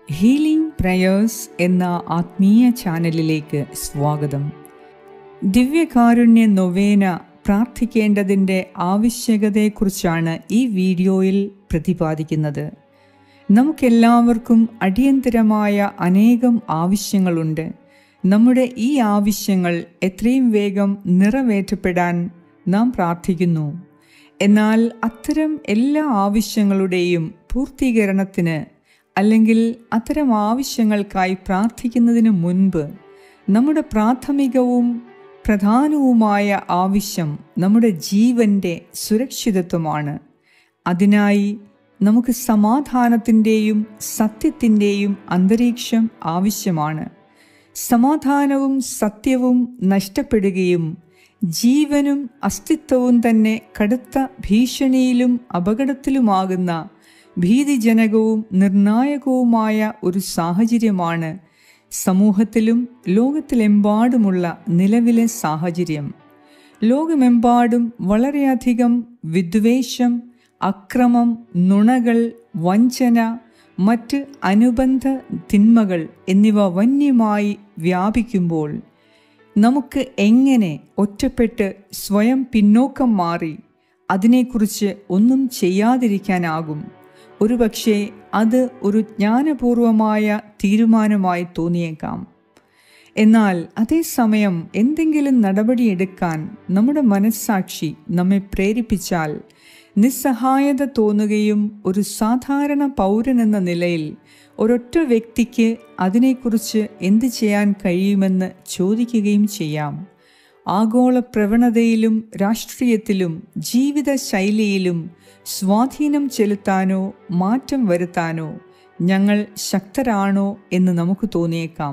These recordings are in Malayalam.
ഹീലിംഗ് പ്രയേഴ്സ് എന്ന ആത്മീയ ചാനലിലേക്ക് സ്വാഗതം ദിവ്യകാരുണ്യ നൊവേന പ്രാർത്ഥിക്കേണ്ടതിൻ്റെ ആവശ്യകതയെക്കുറിച്ചാണ് ഈ വീഡിയോയിൽ പ്രതിപാദിക്കുന്നത് നമുക്കെല്ലാവർക്കും അടിയന്തരമായ അനേകം ആവശ്യങ്ങളുണ്ട് നമ്മുടെ ഈ ആവശ്യങ്ങൾ എത്രയും വേഗം നിറവേറ്റപ്പെടാൻ നാം പ്രാർത്ഥിക്കുന്നു എന്നാൽ അത്തരം എല്ലാ ആവശ്യങ്ങളുടെയും പൂർത്തീകരണത്തിന് അല്ലെങ്കിൽ അത്തരം ആവശ്യങ്ങൾക്കായി പ്രാർത്ഥിക്കുന്നതിന് മുൻപ് നമ്മുടെ പ്രാഥമികവും പ്രധാനവുമായ ആവശ്യം നമ്മുടെ ജീവൻ്റെ സുരക്ഷിതത്വമാണ് അതിനായി നമുക്ക് സമാധാനത്തിൻ്റെയും സത്യത്തിൻ്റെയും അന്തരീക്ഷം ആവശ്യമാണ് സമാധാനവും സത്യവും നഷ്ടപ്പെടുകയും ജീവനും അസ്തിത്വവും തന്നെ കടുത്ത ഭീഷണിയിലും അപകടത്തിലുമാകുന്ന ഭീതിജനകവും നിർണായകവുമായ ഒരു സാഹചര്യമാണ് സമൂഹത്തിലും ലോകത്തിലെമ്പാടുമുള്ള നിലവിലെ സാഹചര്യം ലോകമെമ്പാടും വളരെയധികം വിദ്വേഷം അക്രമം നുണകൾ വഞ്ചന മറ്റ് അനുബന്ധ തിന്മകൾ എന്നിവ വന്യമായി വ്യാപിക്കുമ്പോൾ നമുക്ക് എങ്ങനെ ഒറ്റപ്പെട്ട് സ്വയം പിന്നോക്കം മാറി അതിനെക്കുറിച്ച് ഒന്നും ചെയ്യാതിരിക്കാനാകും ഒരുപക്ഷെ അത് ഒരു ജ്ഞാനപൂർവമായ തീരുമാനമായി തോന്നിയേക്കാം എന്നാൽ അതേസമയം എന്തെങ്കിലും നടപടിയെടുക്കാൻ നമ്മുടെ മനസ്സാക്ഷി നമ്മെ പ്രേരിപ്പിച്ചാൽ നിസ്സഹായത തോന്നുകയും ഒരു സാധാരണ പൗരനെന്ന നിലയിൽ ഒരൊറ്റ വ്യക്തിക്ക് അതിനെക്കുറിച്ച് എന്ത് ചെയ്യാൻ കഴിയുമെന്ന് ചോദിക്കുകയും ചെയ്യാം ആഗോള പ്രവണതയിലും രാഷ്ട്രീയത്തിലും ജീവിതശൈലിയിലും സ്വാധീനം ചെലുത്താനോ മാറ്റം വരുത്താനോ ഞങ്ങൾ ശക്തരാണോ എന്ന് നമുക്ക് തോന്നിയേക്കാം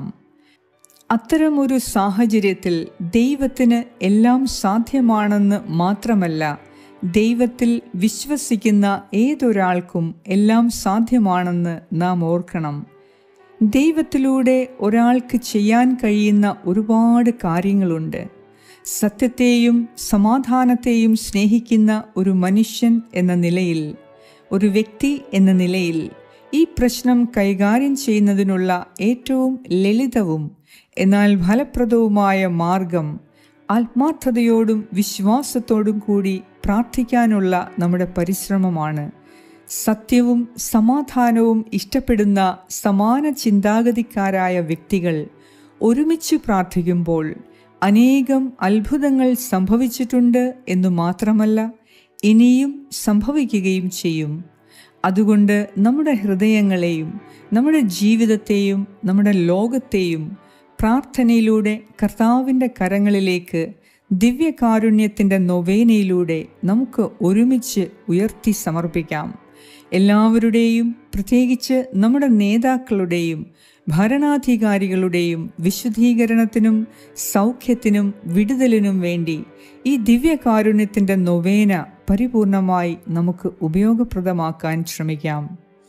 അത്തരമൊരു സാഹചര്യത്തിൽ ദൈവത്തിന് എല്ലാം സാധ്യമാണെന്ന് മാത്രമല്ല ദൈവത്തിൽ വിശ്വസിക്കുന്ന ഏതൊരാൾക്കും എല്ലാം സാധ്യമാണെന്ന് നാം ഓർക്കണം ദൈവത്തിലൂടെ ഒരാൾക്ക് ചെയ്യാൻ കഴിയുന്ന ഒരുപാട് കാര്യങ്ങളുണ്ട് സത്യത്തെയും സമാധാനത്തെയും സ്നേഹിക്കുന്ന ഒരു മനുഷ്യൻ എന്ന നിലയിൽ ഒരു വ്യക്തി എന്ന നിലയിൽ ഈ പ്രശ്നം കൈകാര്യം ചെയ്യുന്നതിനുള്ള ഏറ്റവും ലളിതവും എന്നാൽ ഫലപ്രദവുമായ മാർഗം ആത്മാർത്ഥതയോടും വിശ്വാസത്തോടും കൂടി പ്രാർത്ഥിക്കാനുള്ള നമ്മുടെ പരിശ്രമമാണ് സത്യവും സമാധാനവും ഇഷ്ടപ്പെടുന്ന സമാന ചിന്താഗതിക്കാരായ വ്യക്തികൾ ഒരുമിച്ച് പ്രാർത്ഥിക്കുമ്പോൾ അനേകം അത്ഭുതങ്ങൾ സംഭവിച്ചിട്ടുണ്ട് എന്നു മാത്രമല്ല ഇനിയും സംഭവിക്കുകയും ചെയ്യും അതുകൊണ്ട് നമ്മുടെ ഹൃദയങ്ങളെയും നമ്മുടെ ജീവിതത്തെയും നമ്മുടെ ലോകത്തെയും പ്രാർത്ഥനയിലൂടെ കർത്താവിൻ്റെ കരങ്ങളിലേക്ക് ദിവ്യകാരുണ്യത്തിൻ്റെ നൊവേനയിലൂടെ നമുക്ക് ഒരുമിച്ച് ഉയർത്തി സമർപ്പിക്കാം എല്ലാവരുടെയും പ്രത്യേകിച്ച് നമ്മുടെ നേതാക്കളുടെയും ഭരണാധികാരികളുടെയും വിശുദ്ധീകരണത്തിനും സൗഖ്യത്തിനും വിടുതലിനും വേണ്ടി ഈ ദിവ്യകാരുണ്യത്തിൻ്റെ നൊവേന പരിപൂർണമായി നമുക്ക് ഉപയോഗപ്രദമാക്കാൻ ശ്രമിക്കാം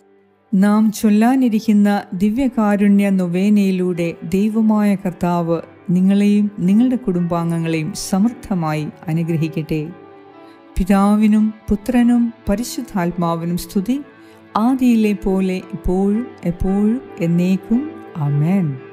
നാം ചൊല്ലാനിരിക്കുന്ന ദിവ്യകാരുണ്യ നൊവേനയിലൂടെ ദൈവമായ കർത്താവ് നിങ്ങളെയും നിങ്ങളുടെ കുടുംബാംഗങ്ങളെയും സമർത്ഥമായി അനുഗ്രഹിക്കട്ടെ പിതാവിനും പുത്രനും പരിശുദ്ധാത്മാവിനും സ്തുതി ആദിയിലെ പോലെ ഇപ്പോഴും എപ്പോഴും എന്നേക്കും അമേൻ